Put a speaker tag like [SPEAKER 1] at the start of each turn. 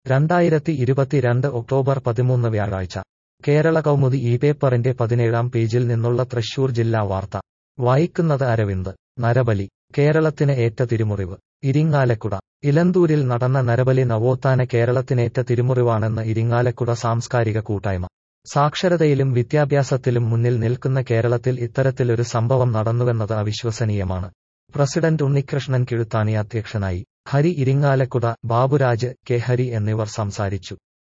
[SPEAKER 1] രണ്ടായിരത്തി ഇരുപത്തിരണ്ട് ഒക്ടോബർ പതിമൂന്ന് വ്യാഴാഴ്ച കേരള കൗമുദി ഈ പേപ്പറിന്റെ പതിനേഴാം പേജിൽ നിന്നുള്ള തൃശൂർ ജില്ലാ വാർത്ത വായിക്കുന്നത് അരവിന്ദ് നരബലി കേരളത്തിന് ഏറ്റ തിരുമുറിവ് ഇരിങ്ങാലക്കുട ഇലന്തൂരിൽ നടന്ന നരബലി നവോത്ഥാന കേരളത്തിനേറ്റ തിരുമുറിവാണെന്ന് ഇരിങ്ങാലക്കുട സാംസ്കാരിക കൂട്ടായ്മ സാക്ഷരതയിലും വിദ്യാഭ്യാസത്തിലും മുന്നിൽ നിൽക്കുന്ന കേരളത്തിൽ ഇത്തരത്തിലൊരു സംഭവം നടന്നുവെന്നത് അവിശ്വസനീയമാണ് പ്രസിഡന്റ് ഉണ്ണികൃഷ്ണൻ കിഴുത്താണി അധ്യക്ഷനായി ഹരി ഇരിങ്ങാലക്കുട ബാബുരാജ് കെ ഹരി എന്നിവർ സംസാരിച്ചു